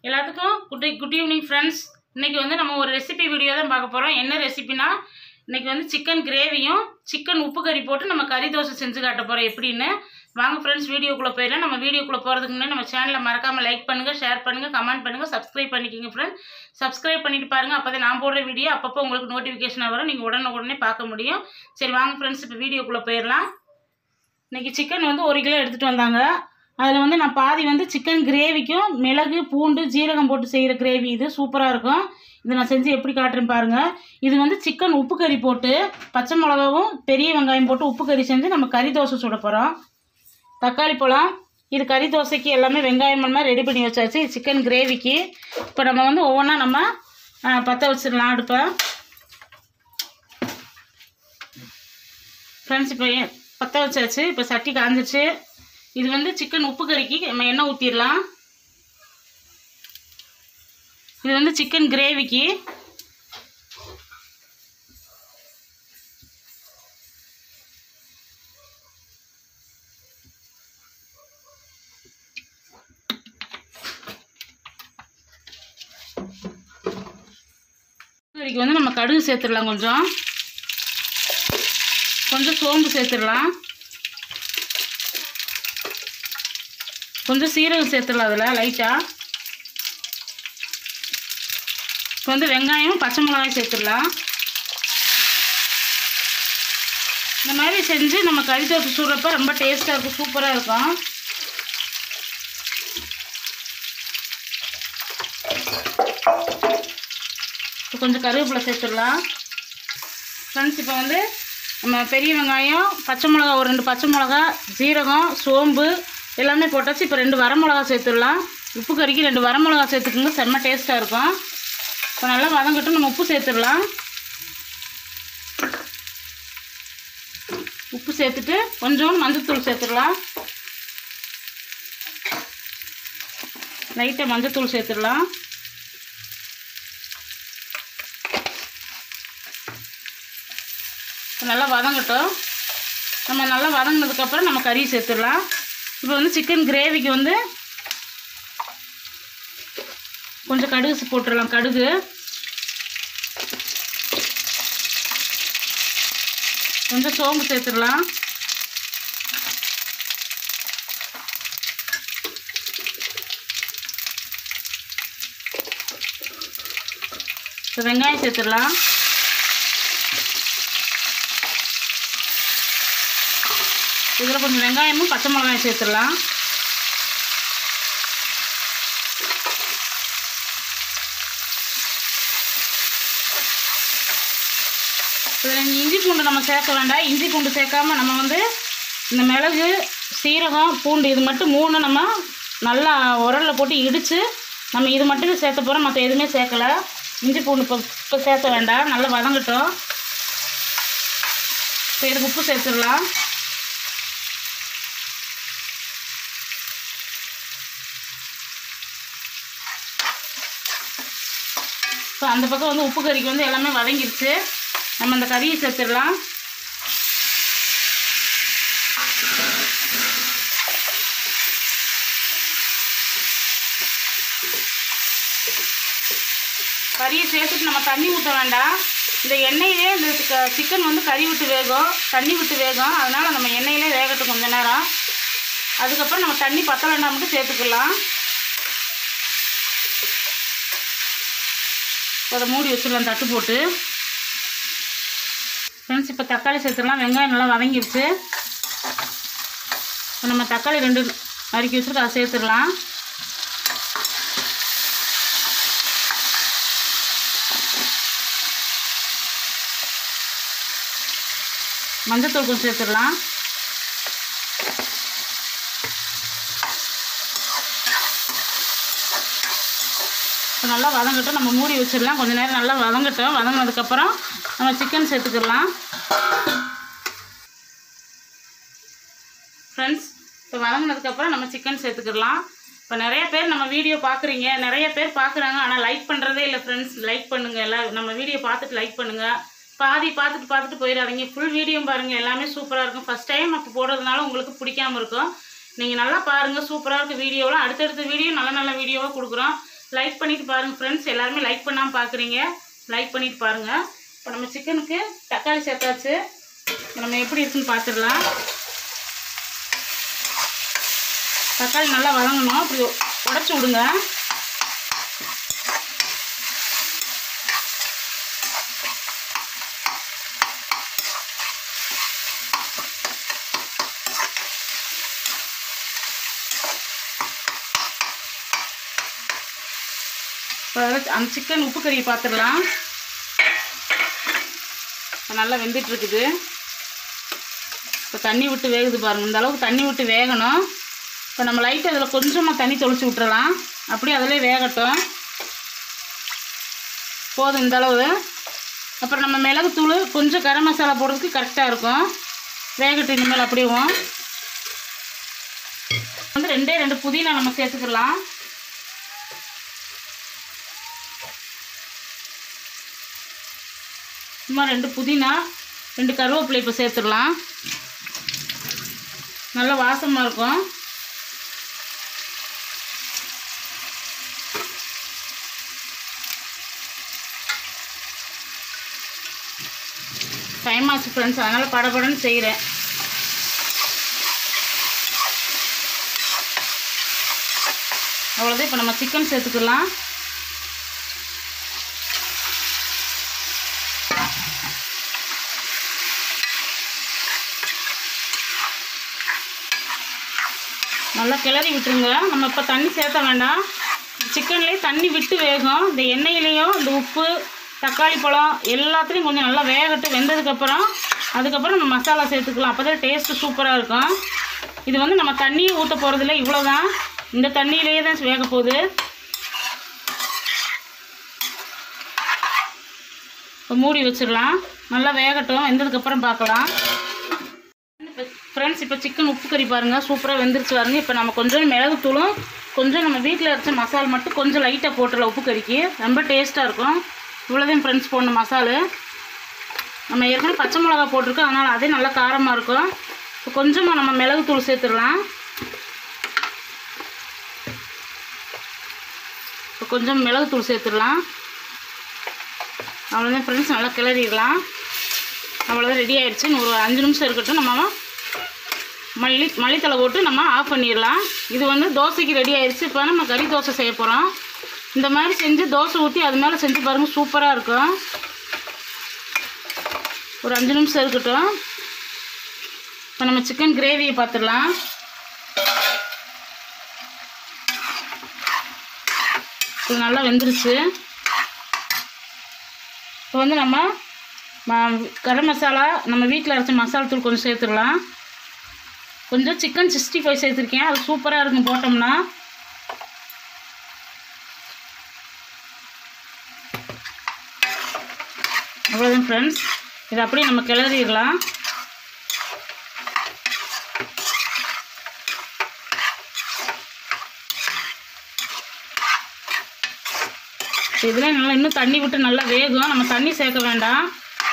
எல்லாத்துக்கும் good good evening friends இன்னைக்கு வந்து நம்ம ஒரு ரெசிபி வீடியோ தான் பார்க்க போகிறோம் என்ன ரெசிபினா இன்னைக்கு வந்து சிக்கன் கிரேவியும் சிக்கன் உப்பு கறி போட்டு நம்ம கறி தோசை செஞ்சு காட்ட போகிறோம் எப்படின்னு வாங்க ஃப்ரெண்ட்ஸ் வீடியோக்குள்ளே போயிடலாம் நம்ம வீடியோக்குள்ளே போகிறதுக்கு முன்னாடி நம்ம சேனலை மறக்காமல் லைக் பண்ணுங்கள் ஷேர் பண்ணுங்கள் கமெண்ட் பண்ணுங்கள் சப்ஸ்கிரைப் பண்ணிக்கிங்க ஃப்ரெண்ட்ஸ் சப்ஸ்கிரைப் பண்ணிட்டு பாருங்கள் அப்போ தான் நான் போடுற வீடியோ அப்பப்போ உங்களுக்கு நோட்டிஃபிகேஷன் வரும் நீங்கள் உடனே உடனே பார்க்க முடியும் சரி வாங்க ஃப்ரெண்ட்ஸ் இப்போ வீடியோக்குள்ளே போயிடலாம் இன்னைக்கு சிக்கன் வந்து ஒரு கிலோ எடுத்துகிட்டு வந்தாங்க அதில் வந்து நான் பாதி வந்து சிக்கன் கிரேவிக்கும் மிளகு பூண்டு ஜீரகம் போட்டு செய்கிற கிரேவி இது சூப்பராக இருக்கும் இது நான் செஞ்சு எப்படி காட்டுறேன் பாருங்கள் இது வந்து சிக்கன் உப்பு கறி போட்டு பச்சை மிளகாவும் பெரிய வெங்காயம் போட்டு உப்பு கறி செஞ்சு நம்ம கறி தோசை சுட போகிறோம் தக்காளி பழம் இது கறி தோசைக்கு எல்லாமே வெங்காயம் எல்லாம் ரெடி பண்ணி வச்சாச்சு இது சிக்கன் கிரேவிக்கு இப்போ நம்ம வந்து ஒவ்வொன்றா நம்ம ஆ, பற்ற வச்சிடலாம் அடுப்பை ஃப்ரெண்ட்ஸ் இப்போ ஏன் பற்ற வச்சாச்சு இப்போ சட்டி காஞ்சிச்சு இது வந்து சிக்கன் உப்பு கறிக்கு நம்ம எண்ணெய் ஊற்றிடலாம் இது வந்து சிக்கன் கிரேவிக்கு கறிக்கு வந்து நம்ம கடுகு சேர்த்துடலாம் கொஞ்சம் கொஞ்சம் சோம்பு சேர்த்துடலாம் கொஞ்சம் சீரகம் சேர்த்துடலாம் அதில் லைட்டாக இப்போ வந்து வெங்காயம் பச்சை மிளகாயும் சேர்த்துடலாம் இந்த மாதிரி செஞ்சு நம்ம கறி தோசை சுடுறப்ப ரொம்ப டேஸ்ட்டாக இருக்கும் சூப்பராக இருக்கும் இப்போ கொஞ்சம் கருவேப்பிலை சேர்த்துடலாம் ஃப்ரெண்ட்ஸ் இப்போ வந்து நம்ம பெரிய வெங்காயம் பச்சை மிளகா ஒரு ரெண்டு பச்சை மிளகா ஜீரகம் சோம்பு எல்லாமே போட்டாச்சு இப்போ ரெண்டு வரமிளகா சேர்த்துடலாம் உப்பு கறிக்கு ரெண்டு வரமிளகா சேர்த்துக்குங்க செம்ம டேஸ்ட்டாக இருக்கும் இப்போ நல்லா வதங்கட்டும் நம்ம உப்பு சேர்த்துடலாம் உப்பு சேர்த்துட்டு கொஞ்சோண்டு மஞ்சத்தூள் சேர்த்துடலாம் லைட்டாக மஞ்சத்தூள் சேர்த்துடலாம் இப்போ நல்லா வதங்கட்டும் நம்ம நல்லா வதங்கினதுக்கப்புறம் நம்ம கறி சேர்த்துடலாம் இப்போ வந்து சிக்கன் கிரேவிக்கு வந்து கொஞ்சம் கடுகு போட்டுடலாம் கடுகு கொஞ்சம் சோம்பு சேர்த்துடலாம் இப்போ வெங்காயம் சேர்த்துடலாம் இதில் கொஞ்சம் வெங்காயமும் பச்சை மிளகாயும் சேர்த்துடலாம் இதில் இஞ்சி பூண்டு நம்ம சேர்க்க வேண்டாம் இஞ்சி பூண்டு சேர்க்காம நம்ம வந்து இந்த மிளகு சீரகம் பூண்டு இது மட்டும் மூணு நம்ம நல்லா உரலில் போட்டு இடித்து நம்ம இது மட்டும் சேர்த்த போகிறோம் மற்ற எதுவுமே சேர்க்கல இஞ்சி பூண்டு இப்போ இப்போ சேர்க்க வேண்டாம் நல்லா வதங்கட்டும் இப்போ இதுக்கு உப்பு சேர்த்துடலாம் இப்போ அந்த பக்கம் வந்து உப்பு கறிக்கு வந்து எல்லாமே வதங்கிருச்சு நம்ம அந்த கறியை சேர்த்துடலாம் கறியை சேர்த்துட்டு நம்ம தண்ணி ஊற்ற வேண்டாம் இந்த எண்ணெயிலே இந்த க- சிக்கன் வந்து கறி விட்டு வேகும் தண்ணி விட்டு வேகும் அதனால் நம்ம எண்ணெயிலே வேகட்டும் கொஞ்ச நேரம் அதுக்கப்புறம் நம்ம தண்ணி பத்தலைன்னா மட்டும் சேர்த்துக்கலாம் அதை மூடி வச்சிடலாம் தட்டு போட்டு ஃப்ரெண்ட்ஸ் இப்போ தக்காளி சேர்த்துடலாம் வெங்காயம் நல்லா வதங்கிருச்சு இப்போ நம்ம தக்காளி ரெண்டு நறுக்கி வச்சுருக்கு அதை சேர்த்துடலாம் மஞ்சத்தூள் கொஞ்சம் சேர்த்துடலாம் இப்போ நல்லா வதங்கட்டும் நம்ம மூடி வச்சிடலாம் கொஞ்ச நேரம் நல்லா வதங்கட்டும் வதங்கினதுக்கப்புறம் நம்ம சிக்கன் சேர்த்துக்கிடலாம் ஃப்ரெண்ட்ஸ் இப்போ வதங்கினதுக்கப்புறம் நம்ம சிக்கன் சேர்த்துக்கிடலாம் இப்போ நிறைய பேர் நம்ம வீடியோ பார்க்குறீங்க நிறைய பேர் பார்க்குறாங்க ஆனால் லைக் பண்ணுறதே இல்லை ஃப்ரெண்ட்ஸ் லைக் பண்ணுங்கள் எல்லாம் நம்ம வீடியோ பார்த்துட்டு லைக் பண்ணுங்கள் பாதி பார்த்துட்டு பார்த்துட்டு போயிடாதீங்க ஃபுல் வீடியோ பாருங்கள் எல்லாமே சூப்பராக இருக்கும் ஃபஸ்ட் டைம் அப்போ போடுறதுனால உங்களுக்கு பிடிக்காம இருக்கும் நீங்கள் நல்லா பாருங்கள் சூப்பராக இருக்குது வீடியோலாம் அடுத்தடுத்த வீடியோ நல்ல நல்ல வீடியோவாக கொடுக்குறோம் லைக் பண்ணிட்டு பாருங்கள் ஃப்ரெண்ட்ஸ் எல்லாருமே லைக் பண்ணாமல் பார்க்குறீங்க லைக் பண்ணிட்டு பாருங்கள் இப்போ நம்ம சிக்கனுக்கு தக்காளி சேர்த்தாச்சு இப்போ நம்ம எப்படி இருக்குன்னு பார்த்துடலாம் தக்காளி நல்லா வதங்கணும் அப்படி உடச்சி விடுங்க இப்போ அந்த சிக்கன் உப்பு கறியை பார்த்துடலாம் இப்போ நல்லா வெந்துட்டு இருக்குது இப்போ தண்ணி விட்டு வேகுது பாருங்கள் இந்த அளவுக்கு தண்ணி விட்டு வேகணும் இப்போ நம்ம லைட்டாக அதில் கொஞ்சமாக தண்ணி தொளிச்சு விட்டுறலாம் அப்படியே அதிலே வேகட்டும் போதும் இந்த அளவு அப்புறம் நம்ம மிளகுத்தூள் கொஞ்சம் கரம் மசாலா போடுறதுக்கு கரெக்டாக இருக்கும் வேகட்டும் இனிமேல் அப்படியேவும் வந்து ரெண்டே ரெண்டு புதினா நம்ம சேர்த்துக்கலாம் சும்மா ரெண்டு புதினா ரெண்டு கருவேப்பிலை இப்போ சேர்த்துடலாம் நல்ல வாசமாக இருக்கும் டைம் ஆச்சு ஃப்ரெண்ட்ஸ் அதனால் படபடன்னு செய்கிறேன் அவ்வளோதான் இப்போ நம்ம சிக்கன் சேர்த்துக்கலாம் நல்லா கிளறி விட்டுருங்க நம்ம இப்போ தண்ணி சேர்த்த வேண்டாம் சிக்கன்லேயே தண்ணி விட்டு வேகும் இந்த எண்ணெயிலையும் இந்த உப்பு தக்காளி பழம் எல்லாத்துலேயும் கொஞ்சம் நல்லா வேகட்டு வெந்ததுக்கப்புறம் அதுக்கப்புறம் நம்ம மசாலா சேர்த்துக்கலாம் அப்போ தான் டேஸ்ட்டு சூப்பராக இருக்கும் இது வந்து நம்ம தண்ணியை ஊற்ற போகிறதில்ல இவ்வளோ தான் இந்த தண்ணியிலேயே தான் வேக போகுது இப்போ மூடி வச்சிடலாம் நல்லா வேகட்டும் வெந்ததுக்கப்புறம் பார்க்கலாம் ஃப்ரெண்ட்ஸ் இப்போ சிக்கன் உப்பு கறி பாருங்கள் சூப்பராக வெந்துருச்சு பாருங்க இப்போ நம்ம கொஞ்சம் மிளகுத்தூளும் கொஞ்சம் நம்ம வீட்டில் அரைச்ச மசாலா மட்டும் கொஞ்சம் லைட்டாக போட்டுடலாம் உப்பு கறிக்கு ரொம்ப டேஸ்ட்டாக இருக்கும் இவ்வளோதான் ஃப்ரெண்ட்ஸ் போடணும் மசாலு நம்ம ஏற்கனவே பச்சை மிளகா போட்டிருக்கோம் அதனால் அதே நல்லா காரமாக இருக்கும் இப்போ கொஞ்சமாக நம்ம மிளகுத்தூள் சேர்த்துடலாம் இப்போ கொஞ்சம் மிளகுத்தூள் சேர்த்துடலாம் அவ்வளோதான் ஃப்ரெண்ட்ஸ் நல்லா கிளறிடலாம் அவ்வளோதான் ரெடி ஆயிடுச்சு இன்னும் ஒரு அஞ்சு நிமிஷம் இருக்கட்டும் நம்ம மல்லி மல்லித்தலை போட்டு நம்ம ஆஃப் பண்ணிடலாம் இது வந்து தோசைக்கு ரெடி ஆயிடுச்சு இப்போ நம்ம கறி தோசை செய்ய போகிறோம் இந்த மாதிரி செஞ்சு தோசை ஊற்றி அது மேலே செஞ்சு பாருங்கள் சூப்பராக இருக்கும் ஒரு அஞ்சு நிமிஷம் இருக்கட்டும் இப்போ நம்ம சிக்கன் கிரேவியை பார்த்துடலாம் இது நல்லா வெந்துருச்சு இப்போ வந்து நம்ம ம- கரம் மசாலா நம்ம வீட்டில் அரைச்ச மசாலா தூள் கொஞ்சம் சேர்த்துடலாம் கொஞ்சம் சிக்கன் சிக்ஸ்டி ஃபைவ் சேர்த்துருக்கேன் அது சூப்பராக இருக்கும் போட்டோம்னா அவ்வளோதான் ஃப்ரெண்ட்ஸ் இதை அப்படியே நம்ம கிளறிடலாம் இதில் நல்லா இன்னும் தண்ணி விட்டு நல்லா வேகும் நம்ம தண்ணி சேர்க்க வேண்டாம்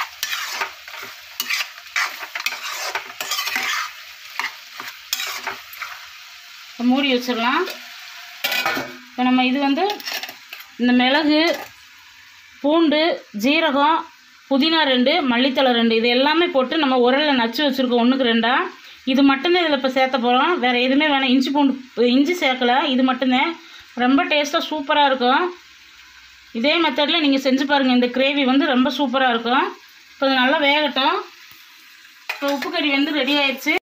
இப்ப மூடி வச்சிடலாம் இப்போ நம்ம இது வந்து இந்த மிளகு பூண்டு ஜீரகம் புதினா ரெண்டு மல்லித்தழை ரெண்டு இது எல்லாமே போட்டு நம்ம உரலில் நச்சு வச்சுருக்கோம் ஒன்றுக்கு ரெண்டா இது மட்டும்தான் இதில் இப்போ சேர்த்த போகிறோம் வேறு எதுவுமே வேணாம் இஞ்சி பூண்டு இஞ்சி சேர்க்கல இது மட்டும்தான் ரொம்ப டேஸ்ட்டாக சூப்பராக இருக்கும் இதே மெத்தடில் நீங்கள் செஞ்சு பாருங்கள் இந்த கிரேவி வந்து ரொம்ப சூப்பராக இருக்கும் இப்போ இது நல்லா வேகட்டும் இப்போ உப்பு கறி வந்து ரெடி ஆயிடுச்சு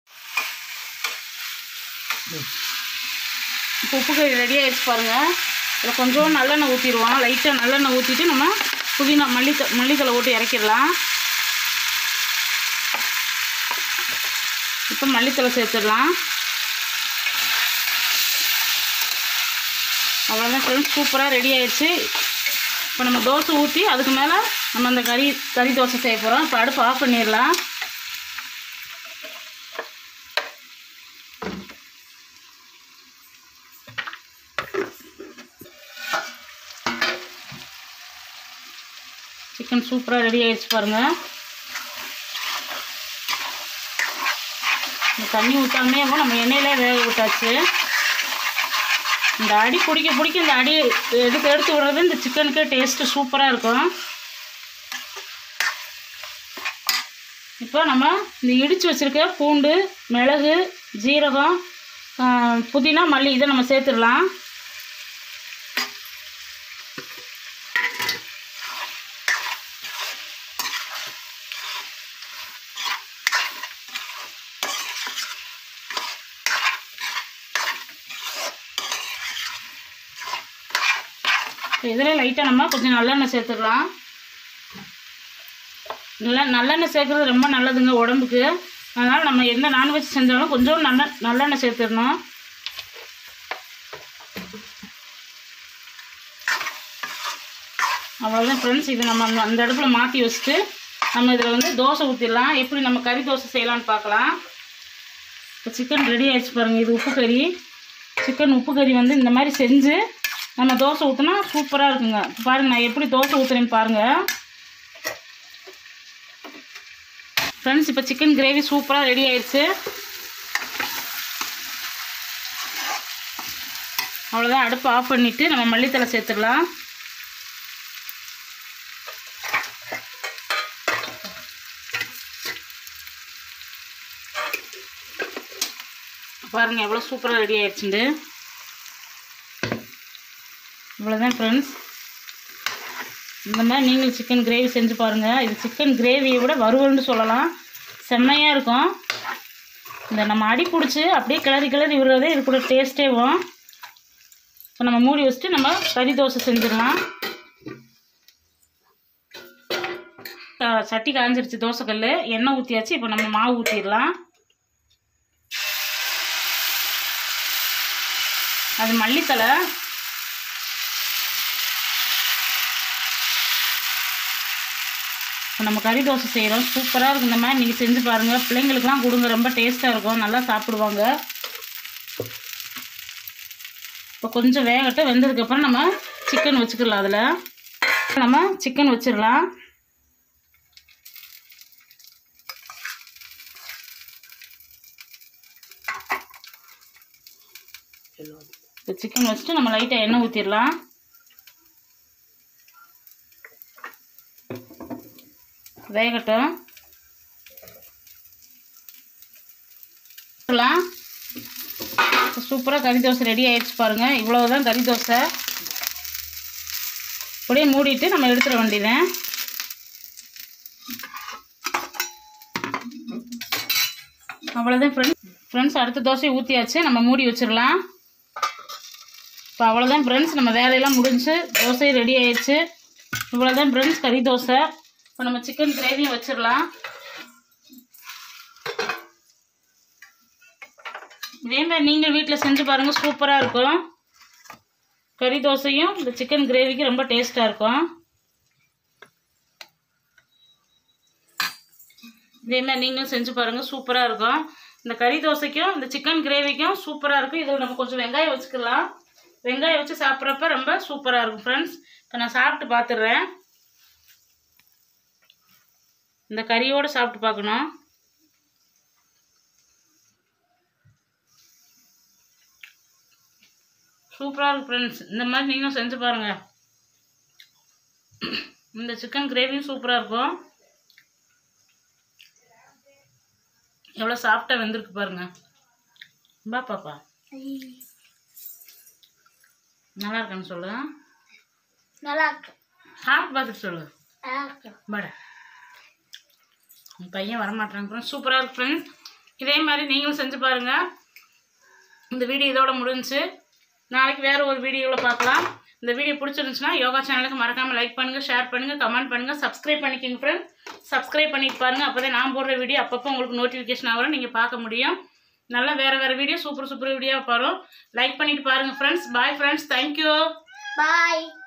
இப்போ உப்பு கறி ரெடி ஆயிடுச்சு பாருங்கள் இதில் கொஞ்சம் நல்லெண்ணெய் ஊற்றிடுவோம் லைட்டாக நல்லெண்ணெய் ஊற்றிட்டு நம்ம புதினா மல்லித்த மல்லித்தலை போட்டு இறக்கிடலாம் இப்போ மல்லித்தலை சேர்த்துடலாம் அவ்வளோதான் ஃப்ரெண்ட்ஸ் சூப்பராக ரெடி ஆயிடுச்சு இப்போ நம்ம தோசை ஊற்றி அதுக்கு மேலே நம்ம அந்த கறி கறி தோசை செய்ய போகிறோம் இப்போ அடுப்பு ஆஃப் பண்ணிடலாம் சிக்கன் சூப்பராக ரெடி ஆயிடுச்சு பாருங்கள் இந்த தண்ணி ஊற்றாமே நம்ம எண்ணெயிலே வேக விட்டாச்சு இந்த அடி பிடிக்க பிடிக்க இந்த அடி எடுத்து எடுத்து விடுறது இந்த சிக்கனுக்கே டேஸ்ட்டு சூப்பராக இருக்கும் இப்போ நம்ம இந்த இடித்து வச்சுருக்க பூண்டு மிளகு ஜீரகம் ஆ, புதினா மல்லி இதை நம்ம சேர்த்துடலாம் இதில் லைட்டாக நம்ம கொஞ்சம் நல்லெண்ணெய் சேர்த்துக்கலாம் நல்ல நல்லெண்ணெய் சேர்க்குறது ரொம்ப நல்லதுங்க உடம்புக்கு அதனால் நம்ம எந்த நான்வெஜ் செஞ்சாலும் கொஞ்சம் நல்ல நல்லெண்ணெய் சேர்த்துடணும் அவ்வளோதான் ஃப்ரெண்ட்ஸ் இது நம்ம அந்த அந்த அடுப்பில் மாற்றி வச்சுட்டு நம்ம இதில் வந்து தோசை ஊற்றிடலாம் எப்படி நம்ம கறி தோசை செய்யலாம்னு பார்க்கலாம் இப்போ சிக்கன் ரெடி ஆயிடுச்சு பாருங்கள் இது உப்பு கறி சிக்கன் உப்பு கறி வந்து இந்த மாதிரி செஞ்சு நம்ம தோசை ஊற்றினா சூப்பராக இருக்குங்க இப்போ பாருங்கள் நான் எப்படி தோசை ஊற்றுறேன்னு பாருங்கள் ஃப்ரெண்ட்ஸ் இப்போ சிக்கன் கிரேவி சூப்பராக ரெடி ஆயிடுச்சு அவ்வளோதான் அடுப்பு ஆஃப் பண்ணிவிட்டு நம்ம மல்லித்தலை சேர்த்துடலாம் பாருங்கள் எவ்வளோ சூப்பராக ரெடி ஆயிடுச்சுண்டு இவ்வளோதான் ஃப்ரெண்ட்ஸ் இந்த மாதிரி நீங்களும் சிக்கன் கிரேவி செஞ்சு பாருங்கள் இது சிக்கன் கிரேவியை விட வறுவல்னு சொல்லலாம் செம்மையாக இருக்கும் இந்த நம்ம அடி பிடிச்சி அப்படியே கிளறி கிளறி விடுறதே இது கூட டேஸ்ட்டேவும் இப்போ நம்ம மூடி வச்சுட்டு நம்ம கறி தோசை செஞ்சிடலாம் க- சட்டி காஞ்சிருச்சு தோசைக்கல் எண்ணெய் ஊற்றியாச்சு இப்போ நம்ம மாவு ஊற்றிடலாம் அது மல்லித்தலை இப்போ நம்ம கறி தோசை செய்கிறோம் சூப்பராக இருக்கும் இந்த மாதிரி நீங்கள் செஞ்சு பாருங்கள் பிள்ளைங்களுக்குலாம் கொடுங்க ரொம்ப டேஸ்ட்டாக இருக்கும் நல்லா சாப்பிடுவாங்க இப்போ கொஞ்சம் வேகட்டும் வெந்ததுக்கப்புறம் நம்ம சிக்கன் வச்சுக்கலாம் அதில் நம்ம சிக்கன் வச்சிடலாம் இப்போ சிக்கன் வச்சுட்டு நம்ம லைட்டாக எண்ணெய் ஊற்றிடலாம் வேகட்டும் சூப்பராக கறி தோசை ரெடி ஆயிடுச்சு பாருங்கள் இவ்வளவுதான் கறி தோசை அப்படியே மூடிட்டு நம்ம எடுத்துட வேண்டியதேன் அவ்வளோதான் ஃப்ரெண்ட்ஸ் ஃப்ரெண்ட்ஸ் அடுத்த தோசையை ஊற்றியாச்சு நம்ம மூடி வச்சிடலாம் இப்போ அவ்வளோதான் ஃப்ரெண்ட்ஸ் நம்ம வேலையெல்லாம் முடிஞ்சு தோசை ரெடி ஆயிடுச்சு இவ்வளோதான் ஃப்ரெண்ட்ஸ் கறி தோசை இப்போ நம்ம சிக்கன் கிரேவியும் வச்சிடலாம் இதே மாதிரி நீங்கள் வீட்டில் செஞ்சு பாருங்கள் சூப்பராக இருக்கும் கறி தோசையும் இந்த சிக்கன் கிரேவிக்கு ரொம்ப டேஸ்ட்டாக இருக்கும் இதே மாதிரி நீங்களும் செஞ்சு பாருங்கள் சூப்பராக இருக்கும் இந்த கறி தோசைக்கும் இந்த சிக்கன் கிரேவிக்கும் சூப்பராக இருக்கும் இதில் நம்ம கொஞ்சம் வெங்காயம் வச்சுக்கலாம் வெங்காயம் வச்சு சாப்பிட்றப்ப ரொம்ப சூப்பராக இருக்கும் ஃப்ரெண்ட்ஸ் இப்போ நான் சாப்பிட்டு பார்த்துடுறேன் இந்த கறியோடு சாப்பிட்டு பார்க்கணும் சூப்பராக இருக்கும் ஃப்ரெண்ட்ஸ் இந்த மாதிரி நீங்களும் செஞ்சு பாருங்கள் இந்த சிக்கன் கிரேவியும் சூப்பராக இருக்கும் எவ்வளோ சாஃப்டாக வெந்திருக்கு பாருங்க பா பாப்பா நல்லா இருக்கான்னு சொல்லு நல்லா இருக்கு சாப்பிட்டு பார்த்துட்டு சொல்லு நல்லா இருக்கு பட உன் பையன் வரமாட்டாங்க ஃப்ரெண்ட்ஸ் சூப்பராக இருக்கு ஃப்ரெண்ட்ஸ் இதே மாதிரி நீங்களும் செஞ்சு பாருங்கள் இந்த வீடியோ இதோட முடிஞ்சுச்சு நாளைக்கு வேறு ஒரு வீடியோவில் பார்க்கலாம் இந்த வீடியோ பிடிச்சிருந்துச்சுன்னா யோகா சேனலுக்கு மறக்காமல் லைக் பண்ணுங்கள் ஷேர் பண்ணுங்கள் கமெண்ட் பண்ணுங்கள் சப்ஸ்கிரைப் பண்ணிக்கோங்க ஃப்ரெண்ட்ஸ் சப்ஸ்கிரைப் பண்ணிட்டு பாருங்கள் அப்போ தான் நான் போடுற வீடியோ அப்பப்போ உங்களுக்கு நோட்டிஃபிகேஷன் ஆகும் நீங்கள் பார்க்க முடியும் நல்லா வேறு வேறு வீடியோ சூப்பர் சூப்பர் வீடியோவாக வரும் லைக் பண்ணிட்டு பாருங்கள் ஃப்ரெண்ட்ஸ் பாய் ஃப்ரெண்ட்ஸ் தேங்க்யூ பாய்